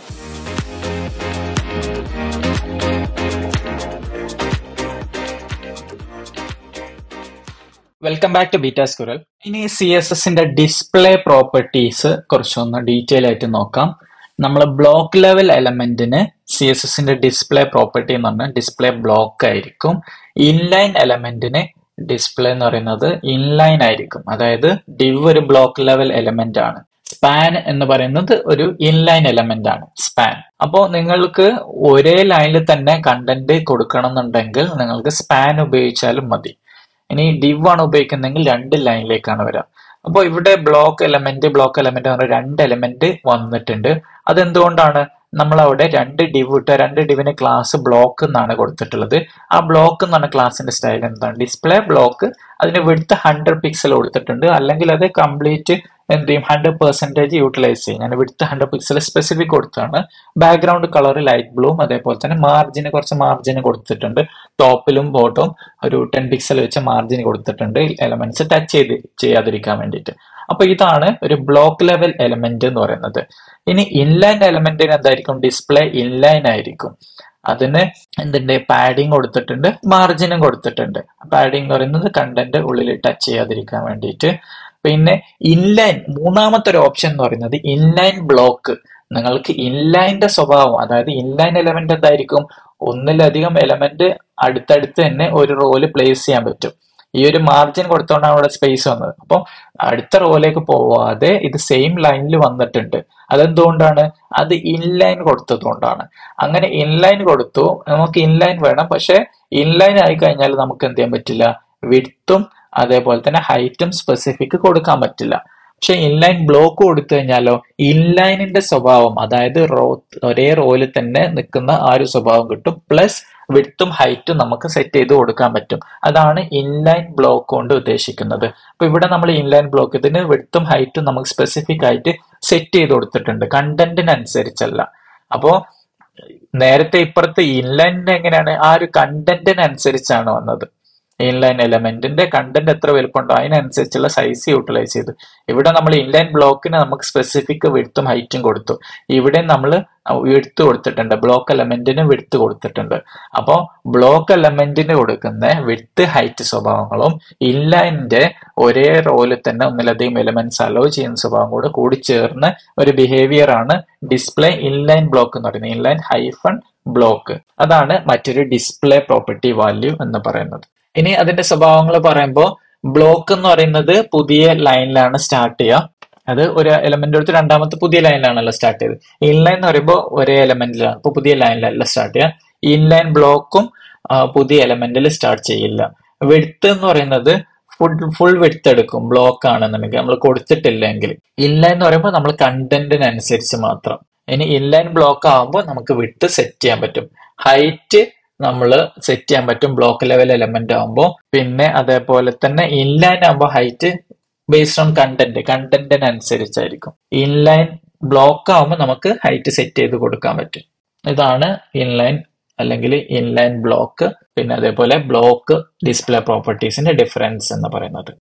welcome back to beta സ്കുരൽ ഇനി C S എസിന്റെ ഡിസ്പ്ലേ പ്രോപ്പർട്ടീസ് കുറച്ചൊന്ന് ഡീറ്റെയിൽ ആയിട്ട് നോക്കാം നമ്മൾ ബ്ലോക്ക് ലെവൽ എലമെന്റിന് സി എസ് എസിന്റെ ഡിസ്പ്ലേ പ്രോപ്പർട്ടി എന്ന് പറഞ്ഞാൽ ഡിസ്പ്ലേ ബ്ലോക്ക് ആയിരിക്കും ഇൻലൈൻ എലമെന്റിന് ഡിസ്പ്ലേ എന്ന് പറയുന്നത് ഇൻലൈൻ ആയിരിക്കും അതായത് ഡിവ് ഒരു ബ്ലോക്ക് ലെവൽ എലമെന്റ് ആണ് സ്പാൻ എന്ന് പറയുന്നത് ഒരു ഇൻലൈൻ എലമെന്റ് ആണ് സ്പാൻ അപ്പോൾ നിങ്ങൾക്ക് ഒരേ ലൈനിൽ തന്നെ കണ്ടന്റ് കൊടുക്കണം എന്നുണ്ടെങ്കിൽ നിങ്ങൾക്ക് സ്പാൻ ഉപയോഗിച്ചാലും മതി ഇനി div ആണ് ഉപയോഗിക്കുന്നതെങ്കിൽ രണ്ട് ലൈനിലേക്കാണ് വരിക അപ്പോൾ ഇവിടെ ബ്ലോക്ക് എലമെന്റ് ബ്ലോക്ക് എലമെന്റ് എന്ന് പറഞ്ഞ രണ്ട് എലമെന്റ് വന്നിട്ടുണ്ട് അതെന്തുകൊണ്ടാണ് നമ്മൾ അവിടെ രണ്ട് ഡിവ് ഇട്ട രണ്ട് ഡിവിന് ക്ലാസ് ബ്ലോക്ക് എന്നാണ് കൊടുത്തിട്ടുള്ളത് ആ ബ്ലോക്ക് എന്ന് പറഞ്ഞ ക്ലാസിന്റെ സ്റ്റൈൽ എന്താണ് ഡിസ്പ്ലേ ബ്ലോക്ക് അതിന് വിടുത്ത് ഹൺഡ്രഡ് പിക്സൽ കൊടുത്തിട്ടുണ്ട് അല്ലെങ്കിൽ അത് കംപ്ലീറ്റ് എന്ത് ചെയ്യും ഹൺഡ്രഡ് പെർസെന്റേജ് യൂട്ടിലൈസ് ചെയ്യും ഞാൻ വിടുത്ത് ഹൺഡ്രഡ് പിക്സൽ സ്പെസിഫിക് കൊടുത്താണ് ബാക്ക്ഗ്രൗണ്ട് കളർ ലൈറ്റ് ബ്ലൂവും അതേപോലെ തന്നെ മാർജിന് കുറച്ച് മാർജിന് കൊടുത്തിട്ടുണ്ട് ടോപ്പിലും ബോട്ടും ഒരു ടെൻ പിക്സൽ വെച്ച് മാർജിൻ കൊടുത്തിട്ടുണ്ട് എലമെന്റ്സ് ടച്ച് ചെയ്ത് ചെയ്യാതിരിക്കാൻ വേണ്ടിയിട്ട് അപ്പൊ ഇതാണ് ഒരു ബ്ലോക്ക് ലെവൽ എലമെന്റ് എന്ന് പറയുന്നത് ഇനി ഇൻലൈൻ എലമെന്റിന് എന്തായിരിക്കും ഡിസ്പ്ലേ ഇൻലൈൻ ആയിരിക്കും അതിന് എന്തുണ്ട് പാഡിങ് കൊടുത്തിട്ടുണ്ട് മാർജിനും കൊടുത്തിട്ടുണ്ട് പാഡിങ് എന്ന് പറയുന്നത് കണ്ടന്റ് ഉള്ളിൽ ടച്ച് ചെയ്യാതിരിക്കാൻ വേണ്ടിയിട്ട് പിന്നെ ഇൻലൈൻ മൂന്നാമത്തെ ഒരു ഓപ്ഷൻ എന്ന് പറയുന്നത് ഇൻലൈൻ ബ്ലോക്ക് നിങ്ങൾക്ക് ഇൻലൈന്റെ സ്വഭാവം അതായത് ഇൻലൈൻ എലമെന്റ് എന്തായിരിക്കും ഒന്നിലധികം എലമെന്റ് അടുത്തടുത്ത് തന്നെ ഒരു റോല് പ്ലേസ് ചെയ്യാൻ പറ്റും ഈ ഒരു മാർജിൻ കൊടുത്തോണ്ടാണ് അവിടെ സ്പേസ് വന്നത് അപ്പോൾ അടുത്ത റോയിലേക്ക് പോവാതെ ഇത് സെയിം ലൈനിൽ വന്നിട്ടുണ്ട് അതെന്തുകൊണ്ടാണ് അത് ഇൻലൈൻ കൊടുത്തതുകൊണ്ടാണ് അങ്ങനെ ഇൻലൈൻ കൊടുത്തു നമുക്ക് ഇൻലൈൻ വേണം പക്ഷെ ഇൻലൈൻ ആയി കഴിഞ്ഞാൽ നമുക്ക് എന്ത് ചെയ്യാൻ പറ്റില്ല വിഡ്ത്തും അതേപോലെ തന്നെ ഹൈറ്റും സ്പെസിഫിക് കൊടുക്കാൻ പറ്റില്ല പക്ഷെ ഇൻലൈൻ ബ്ലോക്ക് കൊടുത്തു കഴിഞ്ഞാലോ ഇൻലൈനിന്റെ സ്വഭാവം അതായത് റോ ഒരേ റോയിൽ തന്നെ നിൽക്കുന്ന ആ ഒരു സ്വഭാവം കിട്ടും പ്ലസ് വിഡ്ത്തും ഹൈറ്റും നമുക്ക് സെറ്റ് ചെയ്ത് കൊടുക്കാൻ പറ്റും അതാണ് ഇൻലൈൻ ബ്ലോക്ക് കൊണ്ട് ഉദ്ദേശിക്കുന്നത് അപ്പൊ ഇവിടെ നമ്മൾ ഇൻലൈൻ ബ്ലോക്ക് ഇതിന് വിഡ്ത്തും ഹൈറ്റും നമുക്ക് സ്പെസിഫിക് ആയിട്ട് സെറ്റ് ചെയ്ത് കൊടുത്തിട്ടുണ്ട് കണ്ടന്റിനനുസരിച്ചല്ല അപ്പോ നേരത്തെ ഇപ്പുറത്ത് ഇൻലൈനിന്റെ എങ്ങനെയാണ് ആ ഒരു കണ്ടന്റിനനുസരിച്ചാണ് വന്നത് ഇൻലൈൻ എലമെന്റിന്റെ കണ്ടന്റ് എത്ര വലുപ്പമുണ്ടോ അതിനനുസരിച്ചുള്ള സൈസ് യൂട്ടിലൈസ് ചെയ്തു ഇവിടെ നമ്മൾ ഇൻലൈൻ ബ്ലോക്കിന് നമുക്ക് സ്പെസിഫിക് വിടുത്തും ഹൈറ്റും കൊടുത്തു ഇവിടെ നമ്മൾ വിടുത്ത് കൊടുത്തിട്ടുണ്ട് ബ്ലോക്ക് എലമെന്റിന് വിടുത്ത് കൊടുത്തിട്ടുണ്ട് അപ്പോൾ ബ്ലോക്ക് എലമെന്റിന് കൊടുക്കുന്ന വിടുത്ത് ഹൈറ്റ് സ്വഭാവങ്ങളും ഇൻലൈനിന്റെ ഒരേ റോളിൽ തന്നെ ഒന്നിലധികം എലമെന്റ്സ് അലോ ചെയ്യുന്ന സ്വഭാവം കൂടെ കൂടി ചേർന്ന് ഒരു ബിഹേവിയർ ആണ് ഡിസ്പ്ലേ ഇൻലൈൻ ബ്ലോക്ക് എന്ന് പറയുന്നത് ഇൻലൈൻ ഹൈഫൺ ബ്ലോക്ക് അതാണ് മറ്റൊരു ഡിസ്പ്ലേ പ്രോപ്പർട്ടി വാല്യൂ എന്ന് പറയുന്നത് ഇനി അതിന്റെ സ്വഭാവങ്ങൾ പറയുമ്പോൾ ബ്ലോക്ക് എന്ന് പറയുന്നത് പുതിയ ലൈനിലാണ് സ്റ്റാർട്ട് ചെയ്യുക അത് ഒരു എലമെന്റ് എടുത്ത് രണ്ടാമത്തെ പുതിയ ലൈനിലാണല്ലോ സ്റ്റാർട്ട് ചെയ്തത് ഇൻലൈൻ എന്ന് പറയുമ്പോൾ ഒരേ എലമെന്റിലാണ് ഇപ്പൊ പുതിയ ലൈനിലല്ല സ്റ്റാർട്ട് ചെയ്യുക ഇൻലൈൻ ബ്ലോക്കും പുതിയ എലമെന്റിൽ സ്റ്റാർട്ട് ചെയ്യില്ല വെടുത്ത് എന്ന് പറയുന്നത് ഫുൾ ഫുൾ വെടുത്ത് എടുക്കും ബ്ലോക്ക് ആണെന്നുണ്ടെങ്കിൽ നമ്മൾ കൊടുത്തിട്ടില്ലെങ്കിൽ ഇൻലൈൻ എന്ന് പറയുമ്പോൾ നമ്മൾ കണ്ടന്റിനനുസരിച്ച് മാത്രം ഇനി ഇൻലൈൻ ബ്ലോക്ക് ആകുമ്പോൾ നമുക്ക് വിട്ട് സെറ്റ് ചെയ്യാൻ പറ്റും ഹൈറ്റ് നമ്മൾ സെറ്റ് ചെയ്യാൻ പറ്റും ബ്ലോക്ക് ലെവൽ എലമെന്റ് ആകുമ്പോൾ പിന്നെ അതേപോലെ തന്നെ ഇൻലൈൻ ആകുമ്പോൾ ഹൈറ്റ് ബേസ്ഡ് ഓൺ കണ്ടന്റ് കണ്ടന്റിനനുസരിച്ചായിരിക്കും ഇൻലൈൻ ബ്ലോക്ക് ആകുമ്പോൾ നമുക്ക് ഹൈറ്റ് സെറ്റ് ചെയ്ത് കൊടുക്കാൻ പറ്റും ഇതാണ് ഇൻലൈൻ അല്ലെങ്കിൽ ഇൻലൈൻ ബ്ലോക്ക് പിന്നെ അതേപോലെ ബ്ലോക്ക് ഡിസ്പ്ലേ പ്രോപ്പർട്ടീസിന്റെ ഡിഫറൻസ് എന്ന് പറയുന്നത്